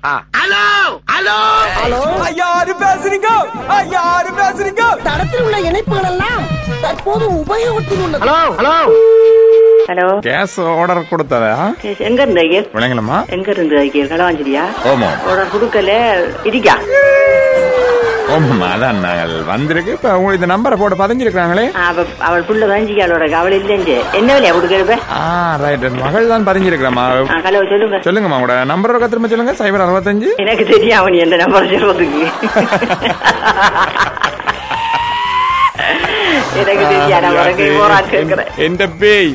Hello hello hello யாரு பேசுறீங்க ஆ, யாரு பேசுறீங்க தடத்தில் உள்ள இணைப்புகள் எல்லாம் தற்போது உபயோகத்தில் உள்ளது hello hello hello gas order கொடுத்ததா எங்க இருந்து ஐயா விளங்கலம்மா எங்க இருந்து ஐயா களவாஞ்சிரியா ஓமோ ஆர்டர் கொடுக்கல இருக்கா ஓமம்மா அதான் நாங்கள் வந்திருக்கு இப்ப உங்களுக்கு இந்த நம்பரை போட்டு பதிஞ்சிருக்காங்களே அவ அவள் புள்ள வாஞ்சிக்காளோட அவள் இல்லைஞ்சு என்ன விலையா கொடுக்கறப்ப ஆ ரைட் மகள் தான் பதிஞ்சிருக்கிறம்மா ஹலோ சொல்லுங்க சொல்லுங்கம்மா உங்களோட நம்பர் ஒரு திரும்ப சொல்லுங்க சைபர் அறுபத்தஞ்சு எனக்கு தெரியும் அவன் எந்த நம்பர் சொல்றதுக்கு எனக்கு தெரியும் நான் உனக்கு போராட்டு இருக்கிறேன் எந்த பேய்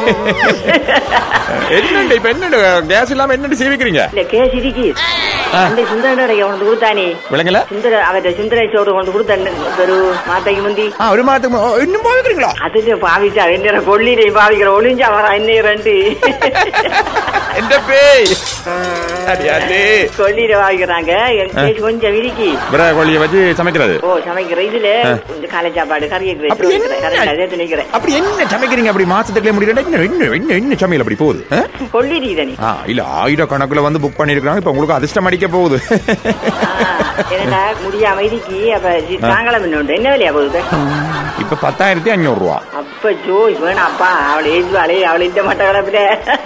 என்னண்டு இப்ப என்னண்டு கேஸ் இல்லாம என்னண்டு சேவிக்கிறீங்க இல்ல கேஸ் இருக்கு அந்த சுந்தர கொண்டு கொடுத்தானே விளங்கல சுந்தர அவர்கிட்ட சுந்தர சோறு கொண்டு கொடுத்த ஒரு மாத்தைக்கு முந்தி ஆ ஒரு மாதத்துக்கு மு- இன்னும் பாவிக்கிறீங்களா அதுல பாவிச்சா என்ன கொல்லினை பாவிக்கிற ஒளிஞ்சா வர என்ன ரெண்டு எந்த பேய் அடியாத்தி கொல்லிட பாவிக்கிறாங்க என் கேஸ் கொஞ்சம் விரிக்கி விரா கோழியை வச்சு சமைக்கிறது ஓ சமைக்கிற இதுல கொஞ்சம் காலை சாப்பாடு கறி அப்படி என்ன கரெக்டா நிக்கிறேன் அப்படி என்ன சமைக்கிறீங்க அப்படி மாசத்துக்குள்ளே முடியல இன்னும் இன்னும் இன்னும் இன்னும் சமையல் அப்படி போகுது ஆ? கொல்லிரி தனி ஆ இல்ல ஆயிரக்கணக்குல வந்து புக் பண்ணிருக்காங்க இப்ப உங்களுக்கு அதிர்ஷ்டம் அடிக்க போகுது என்னடா முடியாம இருக்கி அப்ப சி- சாயங்காலம் இன்னொன்று என்ன விலையா போகுது இப்ப பத்தாயிரத்தி அஞ்சூறு ரூபா அப்ப ஜோ வேணாப்பா அவளை ஏஜுவாளே அவளை இந்த மட்ட கிளப்பிட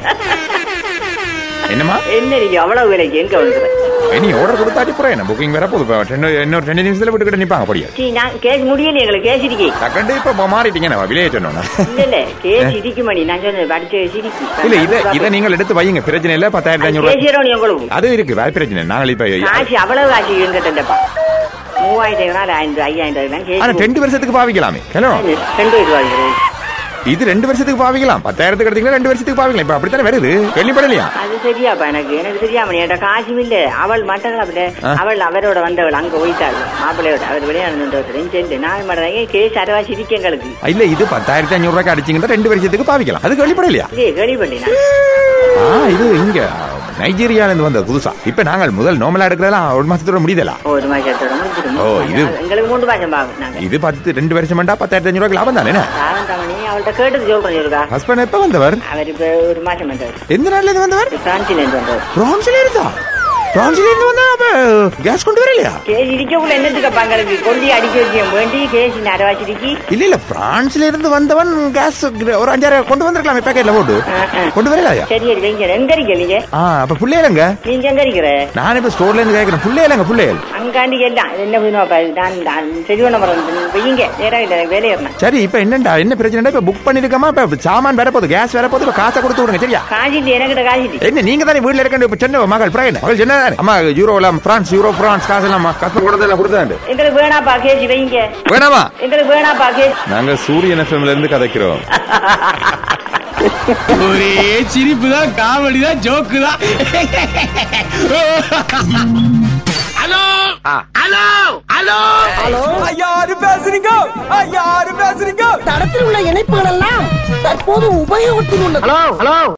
என்னமா என்ன நீங்க அவ்வளவு விலைக்கு எங்க வந்துடுற இனி ஆர்டர் கொடுத்தாச்சு புறம் என்ன புக்கிங் வேற போகுது இப்ப ரெண்டு- இன்னொரு ரெண்டு நிமிஷத்துல விட்டுக்கிட்டு நிப்பாங்க அப்படியே சீ நான் கேஸ் முடியல எங்களுக்கு கேஸ் இருக்கி டக்கண்டு இப்ப மாறிட்டீங்க நான் விலையை சொன்னோன்னா இல்ல இல்ல கேஸ் இடிக்கு மணி நான் சொன்னது படிச்ச சிரிக்கி இல்ல இத இத நீங்கள் எடுத்து வையுங்க பிரச்சனை இல்ல பத்தாயிரத்தி அஞ்சூறு ரூபாய் கேசியரோனி உங்களுக்கு அது இருக்கு வேற பிரச்சனை இல்லை. நாங்கள் இப்ப காசு அவ்வளவு காசு எங்கிட்டப்பா மூவாயிரத்தி ஐநூறு ஆயிரம் ஐயாயிரம் ரூபாய் ஆனா கேஸ் ரெண்டு வருஷத்துக்கு பாவிக்கலாமே ஹலோ ரெண்டு ரூபாய் இது ரெண்டு வருஷத்துக்கு பாவிக்கலாம் பத்தாயிரத்துக்கு எடுத்தீங்கன்னா ரெண்டு வருஷத்துக்கு பாவிக்கலாம் இப்ப அப்படித்தானே வருது கேள்விப்படலையா அது சரியாப்பா எனக்கு எனக்கு தெரியாம என்கிட்ட காசும் இல்ல அவள் மட்டக்களப்புல அவள் அவரோட வந்தவள் அங்க போயிட்டாள் மாப்பிள்ளையோட அவர் விளையாடுன்றவர் சென்று நான் மாட்டேங்க கேஸ் அரைவாசி இருக்கு எங்களுக்கு இல்ல இது பத்தாயிரத்தி அஞ்சூறு ரூபாய்க்கு அடிச்சீங்கன்னா ரெண்டு வருஷத்துக்கு பாவிக்கலாம் அது கேள்விப்படலையா இல்லையே கேள்விப்பட்டேன் நான். ஆ இது இங்க நைஜீரியால இருந்து வந்தது புதுசா இப்ப நாங்கள் முதல் நார்மலா எடுக்கிறதெல்லாம் ஒரு மாசத்தோட முடியுதல ஒரு மாசத்தோட முடிஞ்சிடும் ஓ, இது- எங்களுக்கு மூன்று மாசம் பாக்கும் நாங்க இது பத்து ரெண்டு வருஷம் வேண்டா பத்தாயிரத்தி அஞ்சூறு ரூபாய்க்கு லாபம் தானே சாதம் தமணி அவள்கிட்ட கேட்டது சொல்றேன் சொல்லுக்கா ஹஸ்பண்ட் எப்ப வந்தவர் அவர் இப்ப ஒரு மாசம் வந்தவர் எந்த நாள்ல இருந்து வந்தவர் பிரான்சில இருந்து வந்தவர் பிரான்ஸ்ல இருந்தா பிரான்ஸ்ல இருந்து வந்தா அப்ப கேஸ் கொண்டு வரலையா கேஸ் இடிக்கக்குள்ள என்னத்துக்கு பங்களுக்கு கொல்லி அடிக்க வைக்க வேண்டி கேஸ் அரைவாசி இருக்கு இல்ல இல்ல பிரான்ஸ்ல இருந்து வந்தவன் கேஸ் ஒரு அஞ்சாயிரம் கொண்டு வந்திருக்கலாமே பேக்கெட்ல போட்டு கொண்டு வரலையா சரி சரி வைங்க எங்க இருக்க நீங்க ஆ அப்ப புள்ளையலங்க நீங்க எங்க இருக்கிற நான் இப்ப ஸ்டோர்ல இருந்து கேக்குறேன் புள்ளையலங்க புள்ளையல் அங்காண்டி எல்லாம் என்ன பண்ணுவாப்பா நான் நான் சரி பண்ண போறேன் வையுங்க நேரம் இல்ல வேலையேறேன் சரி இப்ப என்னண்டா என்ன பிரச்சனை இப்ப புக் பண்ணிருக்கமா இப்ப சாமான் வரப்போகுது கேஸ் வரப்போகுது இப்ப காசை கொடுத்து விடுங்க சரியா காசிட்டு எனக்கிட்ட காசிட்டு என்ன நீங்க தானே வீட்டுல இருக்க இப்ப சொன்ன மகள் பிரகன் மகள் சொன்ன அம்மா யூரோ எல்லாம் பிரான்ஸ் யூரோ பிரான்ஸ் காசு எல்லாம் கஷ்டம் கொடுத்ததெல்லாம் கொடுத்தாண்டு எங்களுக்கு வேணாப்பா கேசி வைங்க வேணாமா எங்களுக்கு வேணாப்பா கேசி நாங்க சூரியன் எஃப்எம்ல இருந்து கதைக்கிறோம் ஒரே சிரிப்பு தான் காமெடி தான் ஜோக்கு தான் ஹலோ ஹலோ ஹலோ ஹலோ யாரு பேசுறீங்க ஆ, யாரு பேசுறீங்க தடத்தில் உள்ள இணைப்புகள் எல்லாம் தற்போது உபயோகத்தில் உள்ளது ஹலோ ஹலோ